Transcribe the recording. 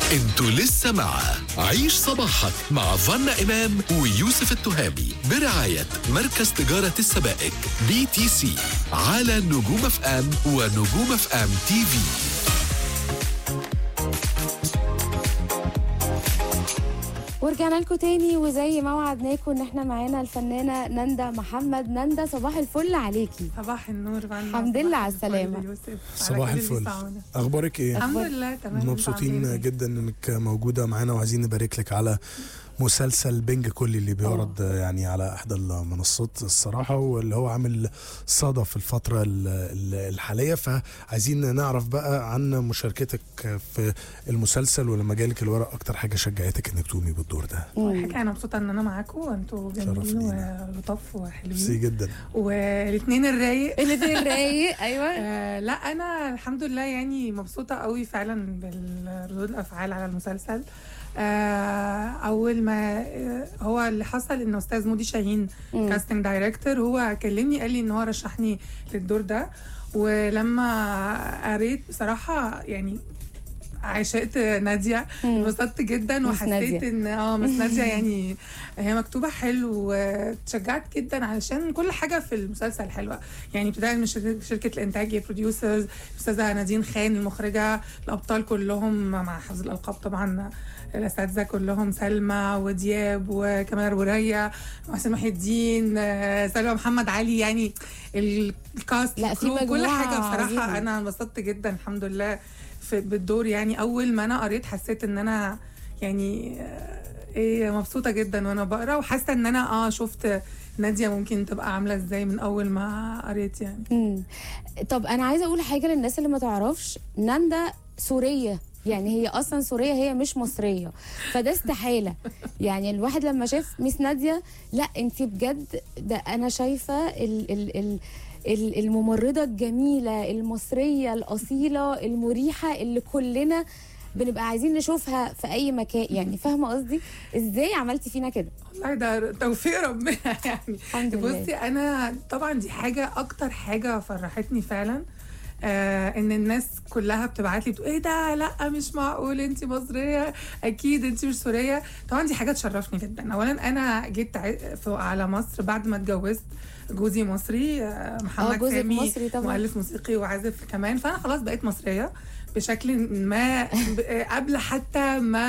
انتوا لسه مع عيش صباحك مع فنا إمام ويوسف التهامي برعاية مركز تجارة السبائك بي تي سي على نجوم اف ام ونجوم اف ام تي في ورجعنا لكم تاني وزي ما وعدناكم ان احنا معانا الفنانه نندا محمد نندا صباح الفل عليكي صباح النور فانا الحمد لله على السلامة. صباح الفل اخبارك ايه الحمد لله تمام مبسوطين جدا انك موجوده معانا وعايزين نبارك لك على مسلسل بنج كلي اللي بيعرض يعني على احدى المنصات الصراحه واللي هو عامل صدى في الفتره ال- ال- الحاليه فعايزين نعرف بقى عن مشاركتك في المسلسل ولما جالك الورق اكتر حاجه شجعتك انك تقومي بالدور ده حاجة انا مبسوطه ان انا معاكم وانتوا شرف جميلين لينا. ولطاف ميرسي وحلوين جدا والاثنين الرايق الاثنين رايق ايوه آه لا انا الحمد لله يعني مبسوطه قوي فعلا بالردود الافعال على المسلسل آه اول ما آه هو اللي حصل ان استاذ مودي شاهين مم. كاستنج دايركتور هو كلمني قال لي ان هو رشحني للدور ده ولما قريت بصراحه يعني عشقت ناديه مم. انبسطت جدا مس وحسيت نادية. ان اه مس ناديه يعني هي مكتوبه حلو وتشجعت جدا علشان كل حاجه في المسلسل حلوه يعني ابتداء من شركه شركة الانتاج البروديوسرز الاستاذه نادين خان المخرجه الابطال كلهم مع حفظ الالقاب طبعا الاساتذه كلهم سلمى ودياب وكمال وريا محسن محي الدين آه، سلمى محمد علي يعني ال- الكاست لا، في الكرو، كل مجموعة حاجه بصراحه عظيمة. انا انبسطت جدا الحمد لله في بالدور يعني اول ما انا قريت حسيت ان انا يعني آه، ايه مبسوطه جدا وانا بقرا وحاسه ان انا اه شفت ناديه ممكن تبقى عامله ازاي من اول ما قريت يعني مم. طب انا عايزه اقول حاجه للناس اللي ما تعرفش ناندا سوريه يعني هي اصلا سوريه هي مش مصريه فده استحاله يعني الواحد لما شاف ميس ناديه لا انت بجد ده انا شايفه ال ال ال ال- الممرضه الجميله المصريه الاصيله المريحه اللي كلنا بنبقى عايزين نشوفها في اي مكان يعني فاهمه قصدي ازاي عملتي فينا كده والله ده توفيق ربنا يعني الحمد لله بصي انا طبعا دي حاجه اكتر حاجه فرحتني فعلا آه ان الناس كلها بتبعت لي بتقول ايه ده لا مش معقول انت مصريه اكيد انت مش سوريه طبعا دي حاجه تشرفني جدا اولا انا جيت ع- في- على مصر بعد ما اتجوزت جوزي مصري آه، اه محمد جوزك سامي مصري طبعا مؤلف موسيقي وعازف كمان فانا خلاص بقيت مصريه بشكل ما ب- قبل حتى ما